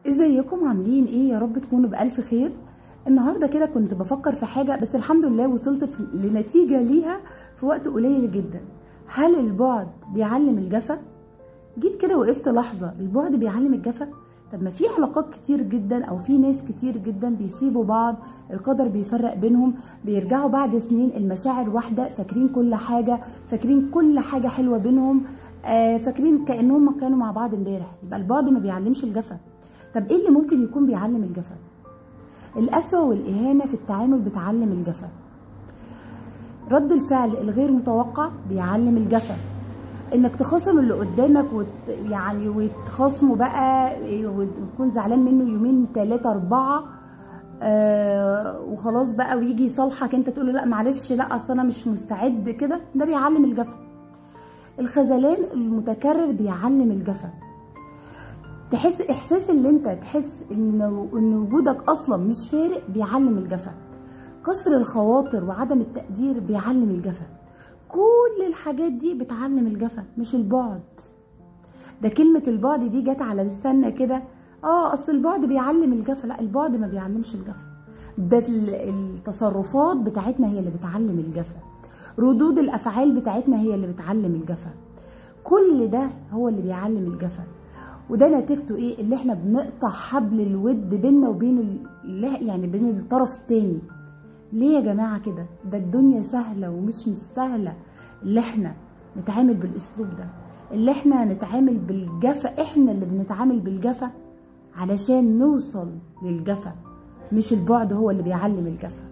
ازيكم عاملين ايه يا رب تكونوا بالف خير النهارده كده كنت بفكر في حاجه بس الحمد لله وصلت في لنتيجه ليها في وقت قليل جدا هل البعد بيعلم الجفا جيت كده وقفت لحظه البعد بيعلم الجفا طب ما في علاقات كتير جدا او في ناس كتير جدا بيسيبوا بعض القدر بيفرق بينهم بيرجعوا بعد سنين المشاعر واحده فاكرين كل حاجه فاكرين كل حاجه حلوه بينهم آه فاكرين كانهم كانوا مع بعض امبارح يبقى البعد ما بيعلمش الجفا طب ايه اللي ممكن يكون بيعلم الجفا القسوه والاهانه في التعامل بتعلم الجفا رد الفعل الغير متوقع بيعلم الجفا انك تخاصم اللي قدامك وت... يعني وتخاصمه بقى وتكون زعلان منه يومين ثلاثة أربعة آه وخلاص بقى ويجي يصالحك انت تقول له لا معلش لا اصل انا مش مستعد كده ده بيعلم الجفا الخذلان المتكرر بيعلم الجفا تحس احساس اللي انت تحس ان ان وجودك اصلا مش فارق بيعلم الجفا كسر الخواطر وعدم التقدير بيعلم الجفا كل الحاجات دي بتعلم الجفا مش البعد ده كلمة البعد دي جت على لساننا كده اه اصل البعد بيعلم الجفا لا البعد ما بيعلمش الجفا ده التصرفات بتاعتنا هي اللي بتعلم الجفا ردود الافعال بتاعتنا هي اللي بتعلم الجفا كل ده هو اللي بيعلم الجفا وده نتيجته ايه اللي احنا بنقطع حبل الود بيننا وبين يعني بين الطرف التاني ليه يا جماعه كده ده الدنيا سهله ومش مستاهله اللي احنا نتعامل بالاسلوب ده اللي احنا نتعامل بالجفا احنا اللي بنتعامل بالجفا علشان نوصل للجفا مش البعد هو اللي بيعلم الجفا